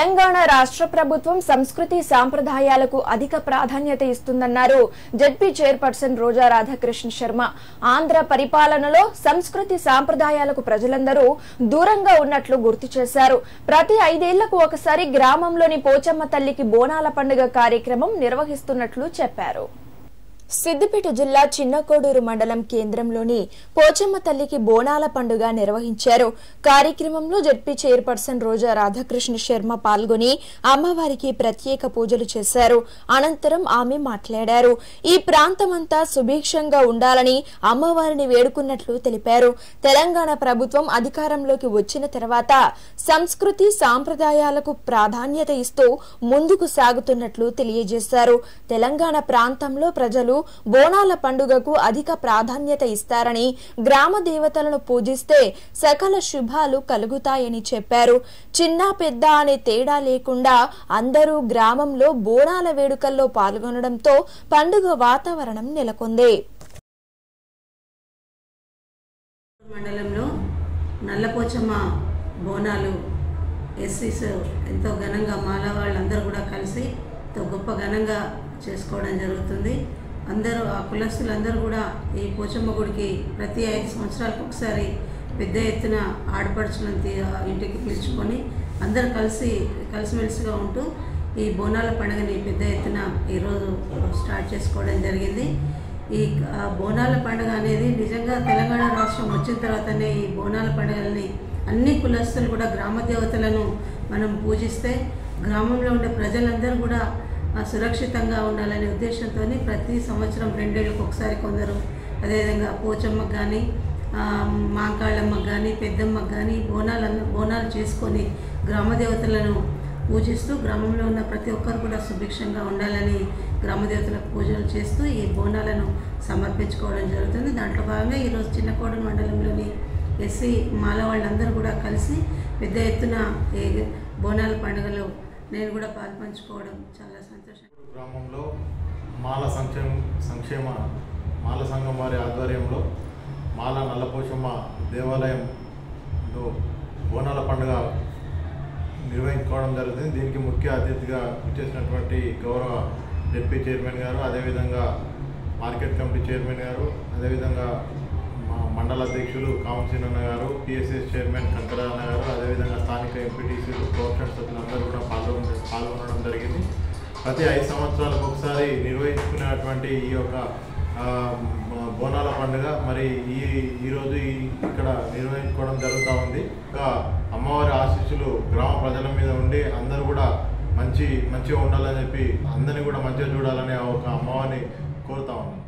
తెలంగాణ రాష్ట్ర ప్రభుత్వం సంస్కృతి సాంప్రదాయాలకు అధిక ప్రాధాన్యత ఇస్తుందన్నారు జడ్పీ చైర్పర్సన్ రోజా రాధాకృష్ణ శర్మ ఆంధ్ర పరిపాలనలో సంస్కృతి సాంప్రదాయాలకు ప్రజలందరూ దూరంగా ఉన్నట్లు గుర్తు చేశారు ప్రతి ఐదేళ్లకు ఒకసారి గ్రామంలోని పోచమ్మ తల్లికి బోనాల పండుగ కార్యక్రమం నిర్వహిస్తున్నట్లు చెప్పారు సిద్దిపేట జిల్లా చిన్నకోడూరు మండలం కేంద్రంలోని పోచమ్మ తల్లికి బోనాల పండుగ నిర్వహించారు కార్యక్రమంలో జడ్పీ చైర్పర్సన్ రోజా రాధాకృష్ణ శర్మ పాల్గొని అమ్మవారికి ప్రత్యేక పూజలు చేశారు అనంతరం ఆమె మాట్లాడారు ఈ ప్రాంతమంతా సుభిక్షంగా ఉండాలని అమ్మవారిని వేడుకున్నట్లు తెలిపారు తెలంగాణ ప్రభుత్వం అధికారంలోకి వచ్చిన తర్వాత సంస్కృతి సాంప్రదాయాలకు ప్రాధాన్యత ఇస్తూ ముందుకు సాగుతున్నట్లు తెలియజేశారు తెలంగాణ ప్రాంతంలో ప్రజలు బోనాల పండుగకు అధిక ప్రాధాన్యత ఇస్తారని గ్రామ దేవతలను పూజిస్తే సకల శుభాలు కలుగుతాయని చెప్పారు చిన్న పెద్ద అనే తేడా లేకుండా అందరూ గ్రామంలో బోనాల వేడుకల్లో పాల్గొనడంతో పండుగ వాతావరణం నెలకొంది మండలంలో నల్లపోచమ్మ బోనాలు ఎస్సీస్ ఎంతో ఘనంగా మాల వాళ్ళందరూ కూడా కలిసి ఎంతో గొప్ప ఘనంగా చేసుకోవడం జరుగుతుంది అందరూ ఆ కులస్తులందరూ కూడా ఈ పోచమ్మ గుడికి ప్రతి ఐదు సంవత్సరాలకు ఒకసారి పెద్ద ఎత్తున ఆడపడుచులను తీ- ఇంటికి పిలుచుకొని అందరూ కలిసి కలిసిమెలిసిగా ఉంటూ ఈ బోనాల పండుగని పెద్ద ఎత్తున ఈరోజు స్టార్ట్ చేసుకోవడం జరిగింది ఈ ఆ, బోనాల పండుగ అనేది నిజంగా తెలంగాణ రాష్ట్రం వచ్చిన తర్వాతనే ఈ బోనాల పండుగలని అన్ని కులస్తులు కూడా గ్రామ దేవతలను మనం పూజిస్తే గ్రామంలో ఉండే ప్రజలందరూ కూడా ఆ, సురక్షితంగా ఉండాలనే ఉద్దేశంతో ప్రతి సంవత్సరం రెండేళ్ళకి ఒకసారి కొందరు అదేవిధంగా పోచమ్మకు కానీ మాంకాళ్ళమ్మకు కానీ పెద్దమ్మకు కానీ బోనాలు బోనాలు చేసుకొని గ్రామ దేవతలను పూజిస్తూ గ్రామంలో ఉన్న ప్రతి ఒక్కరు కూడా సుభిక్షంగా ఉండాలని గ్రామ దేవతలకు పూజలు చేస్తూ ఈ బోనాలను సమర్పించుకోవడం జరుగుతుంది దాంట్లో భాగంగా ఈరోజు చిన్నకోడ మండలంలోని ఎస్సీ మాల వాళ్ళందరూ కూడా కలిసి పెద్ద ఎత్తున ఈ బోనాల పండుగలో నేను కూడా పాల్పంచుకోవడం చాలా సంతోషం గ్రామంలో మాల సంక్షేమ సంక్షేమ మాల సంఘం వారి ఆధ్వర్యంలో మాల నల్లపోషమ్మ దేవాలయంలో బోనాల పండుగ నిర్వహించుకోవడం జరుగుతుంది దీనికి ముఖ్య అతిథిగా ఇచ్చేసినటువంటి గౌరవ డిప్యూటీ చైర్మన్ గారు అదేవిధంగా మార్కెట్ కమిటీ చైర్మన్ గారు అదేవిధంగా మా మండల అధ్యక్షులు కామసీన్ అన్న గారు పిఎస్ఎస్ చైర్మన్ కంకరా అన్న గారు అదేవిధంగా స్థానిక ఎంపీటీసీలు కోఆప్షన్ సభ్యులందరూ కూడా పాల్గొన పాల్గొనడం జరిగింది ప్రతి ఐదు సంవత్సరాలకు ఒకసారి నిర్వహించుకునేటువంటి ఈ యొక్క ఆ, మ- బోనాల పండుగ మరి ఈ ఈరోజు ఈ ఇక్కడ నిర్వహించుకోవడం జరుగుతూ ఉంది ఇంకా అమ్మవారి ఆశీస్సులు గ్రామ ప్రజల మీద ఉండి అందరూ కూడా మంచి మంచిగా ఉండాలని చెప్పి అందరినీ కూడా మంచిగా చూడాలని ఆ ఒక అమ్మవారిని కోరుతా ఉన్నాం